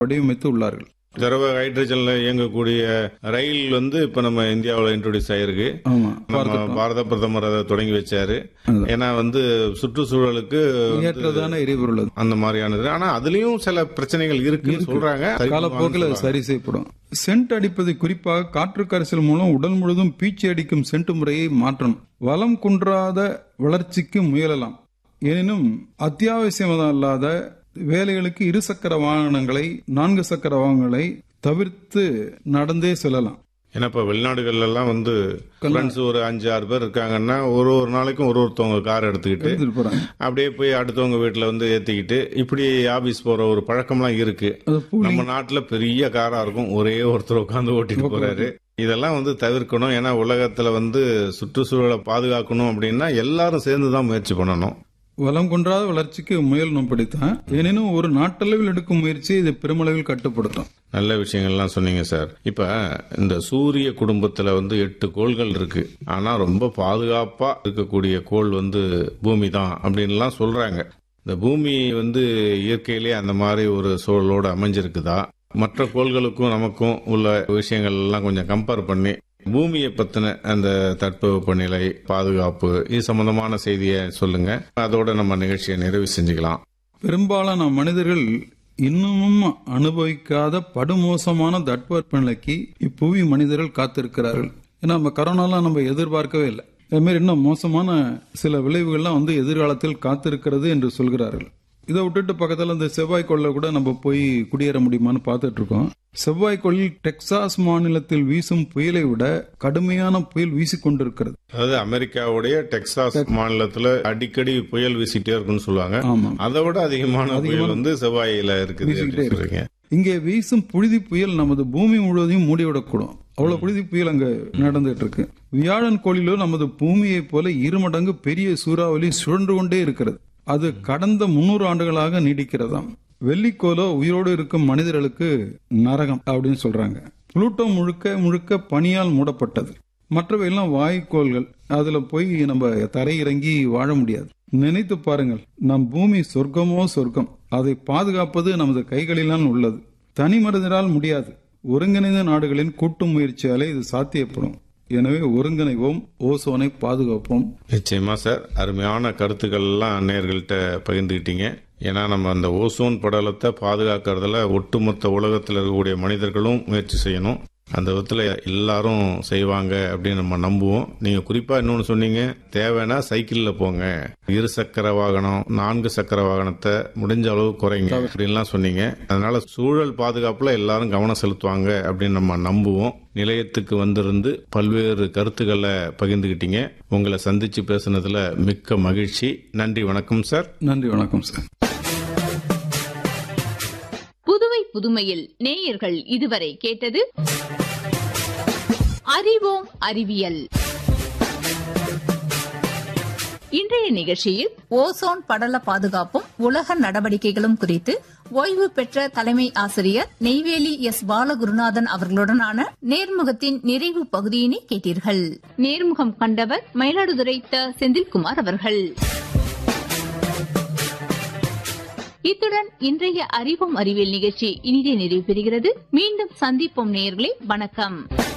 வடிவமைத்து உள்ளார்கள் திரவ ஹைட்ரஜன்ல இயங்கக்கூடிய ரயில் வந்து இப்ப நம்ம இந்தியாவில் இன்ட்ரோடியூஸ் ஆயிருக்கு ஆமா நம்ம பாரத பிரதமர் அதை தொடங்கி வச்சாரு அதுதான். ஏன்னா வந்து சுற்றுச்சூழலுக்கு ஏற்றதான எரிபொருள் அது. அந்த மாதிரியானது ஆனா அதுலயும் சில பிரச்சனைகள் இருக்குன்னு சொல்றாங்க காலப்போக்கில் அது சரி செய்யப்படும் சென்ட் அடிப்பது குறிப்பாக காற்று கரைசல் மூலம் உடல் முழுதும் பீச்சி அடிக்கும் சென்ட் முறையை மாற்றணும் வளம் குன்றாத வளர்ச்சிக்கு முயலலாம் எனினும் அத்தியாவசியமல்லாத வேலைகளுக்கு இரு சக்கர வாகனங்களை நான்கு சக்கர வாகனங்களை தவிர்த்து நடந்தே செல்லலாம் ஏன்னா இப்ப வெளிநாடுகள்ல எல்லாம் வந்து ஃப்ரெண்ட்ஸ் ஒரு அஞ்சு ஆறு பேர் இருக்காங்கன்னா ஒரு ஒரு நாளைக்கும் ஒரு ஒருத்தவங்க கார் எடுத்துக்கிட்டு எடுத்துட்டு போறாங்க அப்படியே போய் அடுத்தவங்க வீட்டுல வந்து ஏத்திக்கிட்டு இப்படி ஆபீஸ் போற ஒரு பழக்கம்லாம் இருக்கு அது பூ- நம்ம நாட்டுல பெரிய காரா இருக்கும் ஒரே ஒருத்தர் உட்காந்து ஓட்டிட்டு போறாரு இதெல்லாம் வந்து தவிர்க்கணும் ஏன்னா உலகத்துல வந்து சுற்றுச்சூழலை பாதுகாக்கணும் அப்படின்னா எல்லாரும் சேர்ந்து தான் முயற்சி பண்ணணும் வளம் குன்றாத வளர்ச்சிக்கு முயல் படித்தான் எனினும் ஒரு நாட்டளவில் எடுக்கும் முயற்சி இது பெருமளவில் கட்டுப்படுத்தும் நல்ல விஷயங்கள்லாம் சொன்னீங்க சார் இப்ப இந்த சூரிய குடும்பத்துல வந்து எட்டு கோள்கள் இருக்கு ஆனா ரொம்ப பாதுகாப்பா இருக்கக்கூடிய கோள் வந்து பூமி தான் அப்படின்லாம் சொல்றாங்க இந்த பூமி வந்து இயற்கையிலே அந்த மாதிரி ஒரு சூழலோட அமைஞ்சிருக்குதா மற்ற கோள்களுக்கும் நமக்கும் உள்ள விஷயங்கள் எல்லாம் கொஞ்சம் கம்பேர் பண்ணி பூமியை பத்தின அந்த தட்பவெப்பநிலை பாதுகாப்பு இது சம்பந்தமான செய்தியை சொல்லுங்க அதோட நம்ம நிகழ்ச்சியை நிறைவு செஞ்சுக்கலாம் பெரும்பாலான மனிதர்கள் இன்னமும் அனுபவிக்காத படுமோசமான தட்பவெப்பநிலைக்கு இப்புவி மனிதர்கள் காத்திருக்கிறார்கள் ஏன்னா நம்ம கரோனாலாம் நம்ம எதிர்பார்க்கவே இல்லை அதே மாதிரி இன்னும் மோசமான சில விளைவுகள்லாம் வந்து எதிர்காலத்தில் காத்திருக்கிறது என்று சொல்கிறார்கள் இதை விட்டுட்டு பக்கத்துல இந்த செவ்வாய்க்கோள்ல கூட நம்ம போய் குடியேற முடியுமான்னு பார்த்துட்டு இருக்கோம் செவ்வாய்க்கோளில் டெக்சாஸ் மாநிலத்தில் வீசும் புயலை விட கடுமையான புயல் வீசிக்கொண்டிருக்கிறது அதாவது அமெரிக்காவுடைய டெக்சாஸ் மாநிலத்துல அடிக்கடி புயல் வீசிட்டே இருக்குன்னு சொல்லுவாங்க ஆமா அதை விட அதிகமான புயல் வந்து செவ்வாயில இருக்குது வீசிக்கிட்டே அப்படின்னு சொல்றீங்க இங்கே வீசும் புழுதி புயல் நமது பூமி முழுவதையும் மூடிவிடக்கூடும் அவ்வளவு புழுதி புயல் அங்க நடந்துட்டு இருக்கு வியாழன் கோளிலோ நமது பூமியைப் போல இரு மடங்கு பெரிய சூறாவளி சுழன்று கொண்டே இருக்கிறது அது கடந்த முன்னூறு ஆண்டுகளாக நீடிக்கிறதாம் வெள்ளிக்கோலோ உயிரோடு இருக்கும் மனிதர்களுக்கு நரகம் அப்படின்னு சொல்றாங்க புளூட்டோ முழுக்க முழுக்க பனியால் மூடப்பட்டது மற்றவை எல்லாம் வாயுக்கோள்கள் அதுல போய் நம்ம தரையிறங்கி வாழ முடியாது நினைத்து பாருங்கள் நம் பூமி சொர்க்கமோ சொர்க்கம் அதை பாதுகாப்பது நமது கைகளில்தான் உள்ளது தனி மனிதரால் முடியாது ஒருங்கிணைந்த நாடுகளின் கூட்டு முயற்சியாலே இது சாத்தியப்படும் எனவே ஒருங்கிணைவோம் ஓசோனை பாதுகாப்போம் நிச்சயமா சார் அருமையான கருத்துக்கள் எல்லாம் நேர்கள்ட்ட பகிர்ந்துக்கிட்டீங்க ஏன்னா நம்ம அந்த ஓசோன் படலத்தை பாதுகாக்கிறதுல ஒட்டுமொத்த உலகத்தில் இருக்கக்கூடிய மனிதர்களும் முயற்சி செய்யணும் அந்த விதத்துல எல்லாரும் செய்வாங்க அப்படின்னு நம்ம நம்புவோம் நீங்க குறிப்பா இன்னொன்னு சொன்னீங்க தேவைன்னா சைக்கிள்ல போங்க இரு சக்கர வாகனம் நான்கு சக்கர வாகனத்தை முடிஞ்ச அளவு குறைங்க அப்படின்லாம் சொன்னீங்க அதனால சூழல் பாதுகாப்புல எல்லாரும் கவனம் செலுத்துவாங்க அப்படின்னு நம்ம நம்புவோம் நிலையத்துக்கு வந்திருந்து பல்வேறு கருத்துக்களை பகிர்ந்துக்கிட்டீங்க உங்களை சந்திச்சு பேசுனதுல மிக்க மகிழ்ச்சி நன்றி வணக்கம் சார் நன்றி வணக்கம் சார் புதுவை புதுமையில் நேயர்கள் இதுவரை கேட்டது அறிவோம் அறிவியல் இன்றைய நிகழ்ச்சியில் ஓசோன் படல பாதுகாப்பும் உலக நடவடிக்கைகளும் குறித்து ஓய்வு பெற்ற தலைமை ஆசிரியர் நெய்வேலி எஸ் பாலகுருநாதன் அவர்களுடனான நேர்முகத்தின் நிறைவு பகுதியினை கேட்டீர்கள் நேர்முகம் கண்டவர் மயிலாடுதுறை த செந்தில்குமார் அவர்கள் இத்துடன் இன்றைய அறிவோம் அறிவியல் நிகழ்ச்சி இனிதே நிறைவு பெறுகிறது மீண்டும் சந்திப்போம் நேயர்களே வணக்கம்